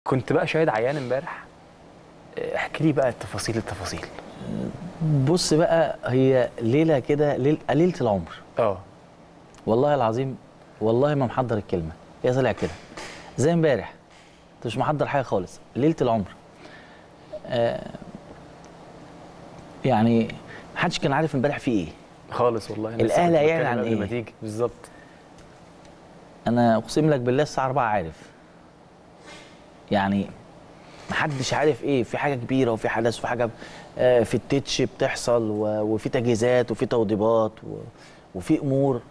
كنت بقى شاهد عيان امبارح آه، احكي لي بقى التفاصيل التفاصيل بص بقى هي ليله كده ليل- ليله العمر اه والله العظيم والله ما محضر الكلمه هي طلع كده زي امبارح انت مش محضر حاجه خالص ليله العمر آه يعني محدش كان عارف امبارح في ايه خالص والله أنا لسه الأهلي كنت هيعلن بتكلم عن قبل ما إيه؟ تيجي بالظبط انا اقسم لك بالله الساعه 4 عارف يعني محدش عارف ايه في حاجه كبيره وفي حدث وفي حاجه آه، في التتش بتحصل و- وفي تجهيزات وفي توضيبات و- وفي امور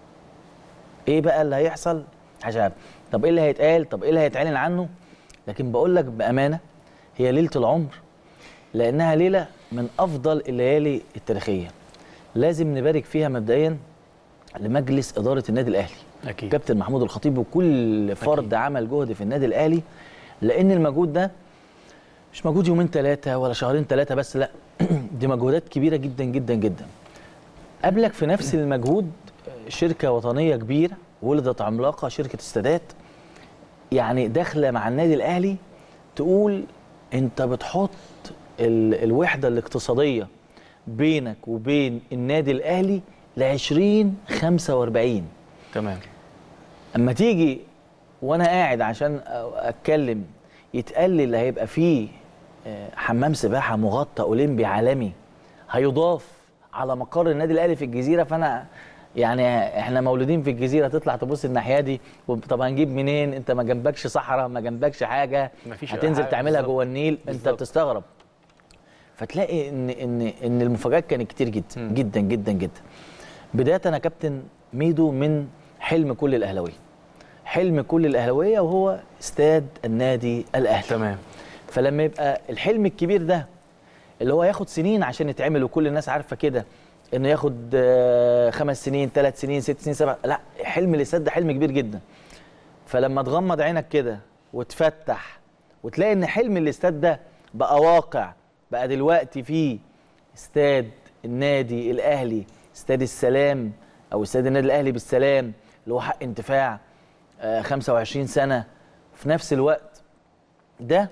ايه بقى اللي هيحصل مش عارف طب ايه اللي هيتقال طب ايه اللي هيتعلن عنه لكن بقول لك بامانه هي ليله العمر لانها ليله من افضل الليالي التاريخيه لازم نبارك فيها مبدئيا لمجلس اداره النادي الاهلي اكيد كابتن محمود الخطيب وكل فرد عمل جهد في النادي الاهلي لان المجهود ده مش مجهود يومين ثلاثه ولا شهرين ثلاثه بس لا دي مجهودات كبيره جدا جدا جدا قبلك في نفس المجهود شركه وطنيه كبيره ولدت عملاقه شركه السادات يعني داخله مع النادي الاهلي تقول انت بتحط ال- الوحده الاقتصاديه بينك وبين النادي الاهلي ل 20 45 تمام اما تيجي وانا قاعد عشان أ- اتكلم يتقال لي اللي هيبقى فيه آه، حمام سباحه مغطى اولمبي عالمي هيضاف على مقر النادي الاهلي في الجزيره فانا يعني احنا مولودين في الجزيره تطلع تبص الناحيه دي وب- طب هنجيب منين انت ما جنبكش صحراء ما جنبكش حاجه مفيش هتنزل حاجة تعملها بالظبط. جوه النيل انت بالظبط. بتستغرب فتلاقي ان ان ان المفاجات كانت كتير جدا مم. جدا جدا جدا بدايه انا كابتن ميدو من حلم كل الاهلاويه حلم كل الاهلاويه وهو استاد النادي الاهلي تمام فلما يبقى الحلم الكبير ده اللي هو ياخد سنين عشان يتعمل وكل الناس عارفه كده انه ياخد آه، خمس سنين ثلاث سنين ست سنين سبع لا حلم الاستاد ده حلم كبير جدا فلما تغمض عينك كده وتفتح وتلاقي ان حلم الاستاد ده بقى واقع بقى دلوقتي فيه استاد النادي الاهلي استاد السلام او استاد النادي الاهلي بالسلام اللي هو حق انتفاع آه، 25 سنه في نفس الوقت ده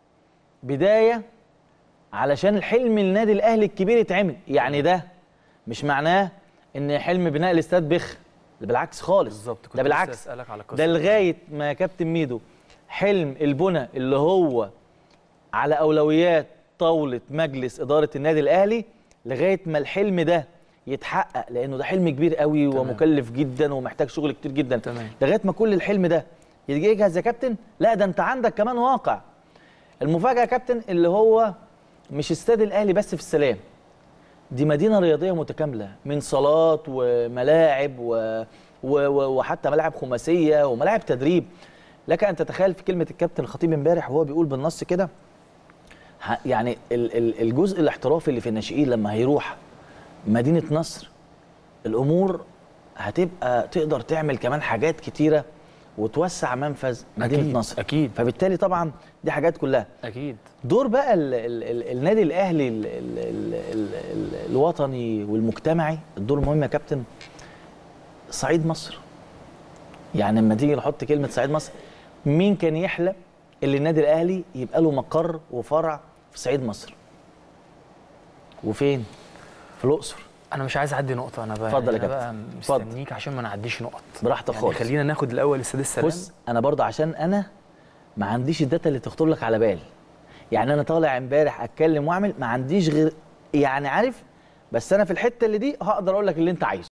بدايه علشان الحلم النادي الاهلي الكبير يتعمل يعني ده مش معناه ان حلم بناء الاستاد بخ ده بالعكس خالص بالظبط كنت ده لسه بالعكس اسالك على قصه ده لغايه ما يا كابتن ميدو حلم البنى اللي هو على اولويات طاوله مجلس اداره النادي الاهلي لغايه ما الحلم ده يتحقق لانه ده حلم كبير قوي تمام. ومكلف جدا ومحتاج شغل كتير جدا تمام. لغايه ما كل الحلم ده يجي يجهز يا كابتن لا ده انت عندك كمان واقع المفاجاه يا كابتن اللي هو مش استاد الاهلي بس في السلام دي مدينه رياضيه متكامله من صالات وملاعب و... و... و... وحتى ملاعب خماسيه وملاعب تدريب لك ان تتخيل في كلمه الكابتن الخطيب امبارح وهو بيقول بالنص كده ه- يعني ال- ال- الجزء الاحترافي اللي في الناشئين لما هيروح مدينه نصر الامور هتبقى تقدر تعمل كمان حاجات كتيره وتوسع منفذ مدينه أكيد، نصر أكيد. فبالتالي طبعا دي حاجات كلها اكيد دور بقى ال ال ال النادي الاهلي ال ال ال ال ال الوطني والمجتمعي الدور المهم يا كابتن صعيد مصر يعني لما تيجي نحط كلمه صعيد مصر مين كان يحلم اللي النادي الاهلي يبقى له مقر وفرع في صعيد مصر وفين في الاقصر انا مش عايز اعدي نقطه انا بقى اتفضل يا أنا بقى كابتن. اتفضل. مستنيك عشان ما نعديش نقط براحتك يعني خالص خلينا ناخد الاول استاد السلام بص انا برضه عشان انا ما عنديش الداتا اللي تخطر لك على بال يعني انا طالع امبارح اتكلم واعمل ما عنديش غير يعني عارف بس انا في الحته اللي دي هقدر اقول لك اللي انت عايزه